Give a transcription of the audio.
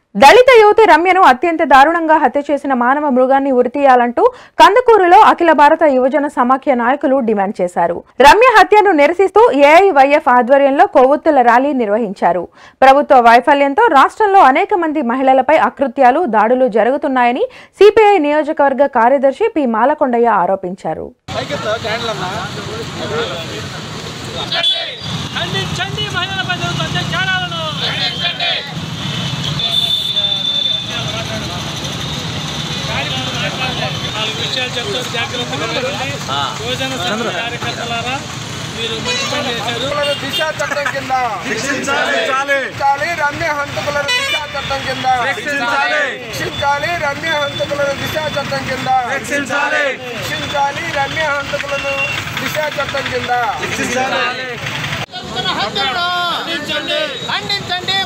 దళిత యువతి రమ్యను అత్యంత దారుణంగా హత్య చేసిన మానవ మృగాన్ని ఉరితీయాలంటూ కందుకూరులో అఖిల భారత యువజన సమాఖ్య నాయకులు డిమాండ్ చేశారు రమ్య హత్యను నిరసిస్తూ ఏఐవైఎఫ్ ఆధ్వర్యంలో కొవ్వొత్తుల ర్యాలీ నిర్వహించారు ప్రభుత్వ వైఫల్యంతో రాష్ట్రంలో అనేక మంది మహిళలపై అకృత్యాలు దాడులు జరుగుతున్నాయని సిపిఐ నియోజకవర్గ కార్యదర్శి పి మాలకొండయ్య ఆరోపించారు ఖండించండి మహిళలపై జరుగుతున్న అత్యాచారాలను నాలుగు విషయాలు చెప్తారు జాగ్రత్తగా వినండి. యువజన సంఘ కార్యకర్తలారా మీరు మంచి పని చేశారు హంతకులను దిశ చట్టం కింద శిక్షించాలి రమ్య హంతకులను దిశ చట్టం కింద శిక్షించాలి రమ్య హంతకులను దిశ చట్టం కింద శిక్షించాలి రమ్య హంతకులను దిశ చట్టం కింద జరుగుతున్న హత్యలను ఖండించండి